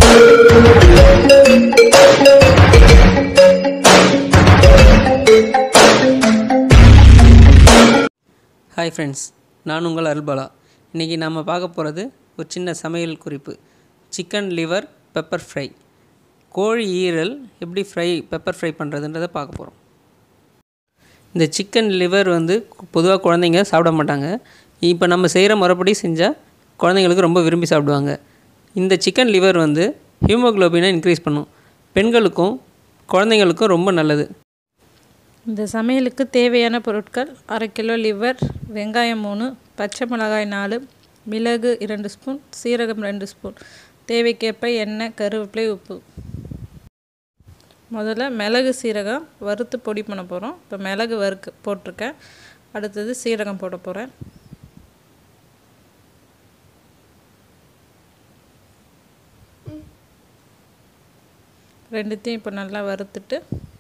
hi friends நான் உங்கள் அருள்பாலா இன்றைக்கி நம்ம பார்க்க போகிறது ஒரு சின்ன சமையல் குறிப்பு சிக்கன் லிவர் பெப்பர் ஃப்ரை கோழி ஈரல் எப்படி ஃப்ரை பெப்பர் ஃப்ரை பண்ணுறதுன்றதை பார்க்க போகிறோம் இந்த சிக்கன் லிவர் வந்து பொதுவாக குழந்தைங்க சாப்பிட மாட்டாங்க இப்போ நம்ம செய்கிற முறைப்படி செஞ்சால் குழந்தைங்களுக்கு ரொம்ப விரும்பி சாப்பிடுவாங்க இந்த சிக்கன் லிவர் வந்து ஹியூமோக்ளோபினை இன்க்ரீஸ் பண்ணும் பெண்களுக்கும் குழந்தைங்களுக்கும் ரொம்ப நல்லது இந்த சமையலுக்கு தேவையான பொருட்கள் அரை கிலோ லிவர் வெங்காயம் மூணு பச்சை மிளகாய் நாலு மிளகு இரண்டு ஸ்பூன் சீரகம் ரெண்டு ஸ்பூன் தேவைக்கேற்ப எண்ணெய் கருவேப்பிலை உப்பு முதல்ல மிளகு சீரகம் வறுத்து பொடி பண்ண போகிறோம் இப்போ மிளகு வறுக்க போட்டிருக்கேன் அடுத்தது சீரகம் போட போகிறேன் ரெண்டுத்தையும் இப்போ நல்லா வறுத்துட்டு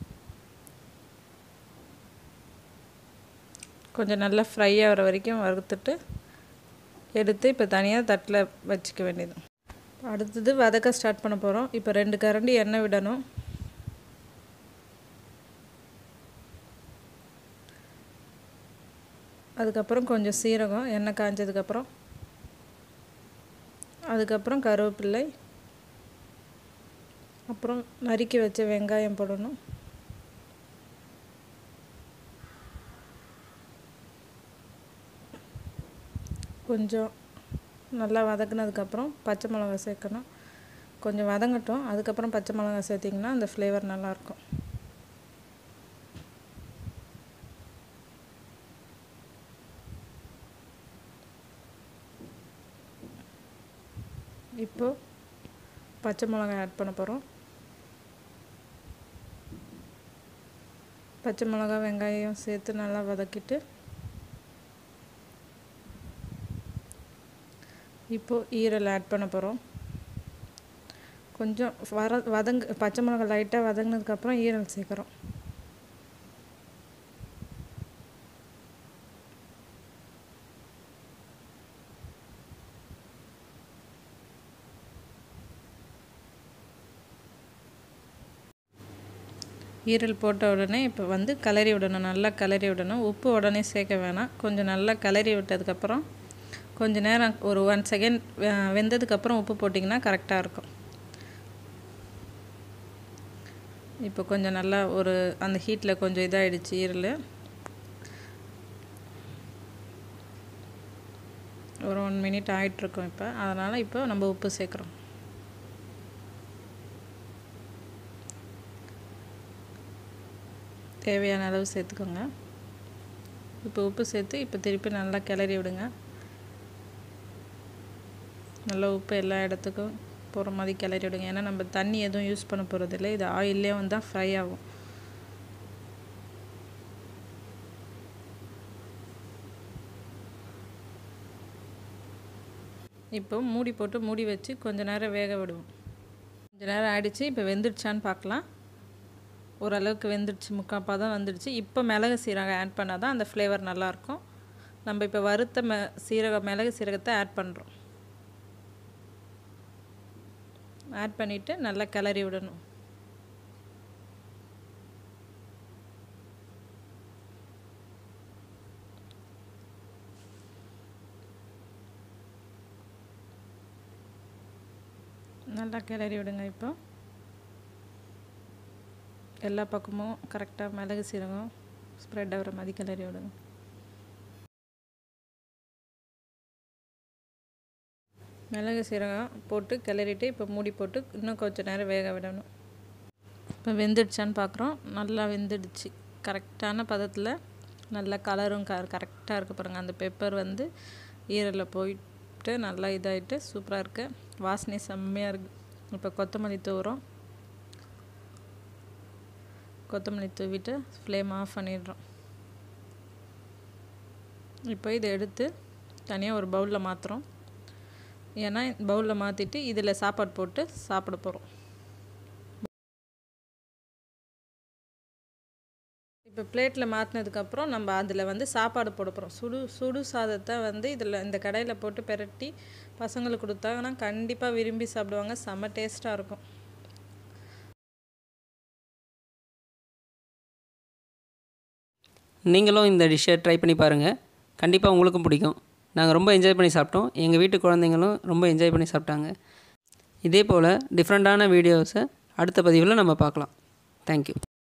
கொஞ்சம் நல்லா ஃப்ரை ஆகிற வரைக்கும் வறுத்துட்டு எடுத்து இப்போ தனியாக தட்டில் வச்சுக்க வேண்டியது அடுத்தது வதக்க ஸ்டார்ட் பண்ண போகிறோம் இப்போ ரெண்டு கரண்டி எண்ணெய் விடணும் அதுக்கப்புறம் கொஞ்சம் சீரகம் எண்ணெய் காஞ்சதுக்கப்புறம் அதுக்கப்புறம் கருவேப்பிள்ளை அப்புறம் நறுக்கி வச்ச வெங்காயம் போடணும் கொஞ்சம் நல்லா வதக்குனதுக்கப்புறம் பச்சை மிளகா சேர்க்கணும் கொஞ்சம் வதங்கட்டும் அதுக்கப்புறம் பச்சை மிளகா சேர்த்திங்கன்னா அந்த ஃப்ளேவர் நல்லாயிருக்கும் இப்போது பச்சை மிளகாய் ஆட் பண்ண போகிறோம் பச்சை மிளகா வெங்காயம் சேர்த்து நல்லா வதக்கிட்டு இப்போது ஈரல் ஆட் பண்ண போகிறோம் கொஞ்சம் வர வதங்க பச்சை மிளகாய் லைட்டாக வதங்கினதுக்கப்புறம் ஈரல் சேர்க்குறோம் ஈரல் போட்ட உடனே இப்போ வந்து கிளறி விடணும் நல்லா கிளறி விடணும் உப்பு உடனே சேர்க்க வேணாம் கொஞ்சம் நல்லா கிளறி விட்டதுக்கப்புறம் கொஞ்ச நேரம் ஒரு ஒன் செகண்ட் வெந்ததுக்கப்புறம் உப்பு போட்டிங்கன்னா கரெக்டாக இருக்கும் இப்போ கொஞ்சம் நல்லா ஒரு அந்த ஹீட்டில் கொஞ்சம் இதாகிடுச்சு ஈரல் ஒரு ஒன் மினிட் ஆகிட்ருக்கோம் இப்போ அதனால் இப்போ நம்ம உப்பு சேர்க்குறோம் தேவையான அளவு சேர்த்துக்கோங்க இப்போ உப்பு சேர்த்து இப்போ திருப்பி நல்லா கிளறி விடுங்க நல்லா உப்பு எல்லா இடத்துக்கும் போகிற மாதிரி கிளறி விடுங்க ஏன்னா நம்ம தண்ணி எதுவும் யூஸ் பண்ண போகிறதில்ல இது ஆயிலே வந்தால் ஃப்ரை ஆகும் இப்போ மூடி போட்டு மூடி வச்சு கொஞ்ச நேரம் வேக விடுவோம் கொஞ்ச நேரம் ஆயிடுச்சு இப்போ வெந்துடுச்சான்னு பார்க்கலாம் ஓரளவுக்கு வெந்துடுச்சு முக்கால் பதம் வந்துடுச்சு இப்போ மிளகு சீரகம் ஆட் பண்ணால் தான் அந்த ஃப்ளேவர் நல்லாயிருக்கும் நம்ம இப்போ வறுத்த மெ சீரக மிளகு சீரகத்தை ஆட் பண்ணுறோம் ஆட் பண்ணிவிட்டு நல்லா கிளறி விடணும் நல்லா கிளறி விடுங்க இப்போ எல்லா பக்கமும் கரெக்டாக மிளகு சீரகம் ஸ்ப்ரெட் ஆகிற மாதிரி கிளறி விடுங்க மிளகு சீரகம் போட்டு கிளறிட்டு இப்போ மூடி போட்டு இன்னும் கொஞ்சம் நேரம் வேக விடணும் இப்போ வெந்துடுச்சான்னு பார்க்குறோம் நல்லா வெந்துடுச்சு கரெக்டான பதத்தில் நல்ல கலரும் க கரெக்டாக இருக்குது பாருங்கள் அந்த பெப்பர் வந்து ஈரலில் போயிட்டு நல்லா இதாகிட்டு சூப்பராக இருக்குது வாசனை செம்மையாக இருக்குது இப்போ கொத்தமல்லி தூவுறோம் கொத்தமல்லி தூவிட்டு ஃப்ளேம் ஆஃப் பண்ணிடுறோம் இப்போ இதை எடுத்து தனியாக ஒரு பவுலில் மாற்றுறோம் ஏன்னா பவுலில் மாற்றிட்டு இதில் சாப்பாடு போட்டு சாப்பிட போகிறோம் இப்போ பிளேட்டில் மாற்றினதுக்கப்புறம் நம்ம அதில் வந்து சாப்பாடு போட போகிறோம் சுடு சுடு சாதத்தை வந்து இதில் இந்த கடையில் போட்டு பெரட்டி பசங்களுக்கு கொடுத்தாங்கன்னா கண்டிப்பாக விரும்பி சாப்பிடுவாங்க செம்ம டேஸ்ட்டாக இருக்கும் நீங்களும் இந்த டிஷ்ஷை ட்ரை பண்ணி பாருங்கள் கண்டிப்பாக உங்களுக்கும் பிடிக்கும் நாங்கள் ரொம்ப என்ஜாய் பண்ணி சாப்பிட்டோம் எங்கள் வீட்டு குழந்தைங்களும் ரொம்ப என்ஜாய் பண்ணி சாப்பிட்டாங்க இதே போல் டிஃப்ரெண்ட்டான வீடியோஸை அடுத்த பதிவில் நம்ம பார்க்கலாம் தேங்க்யூ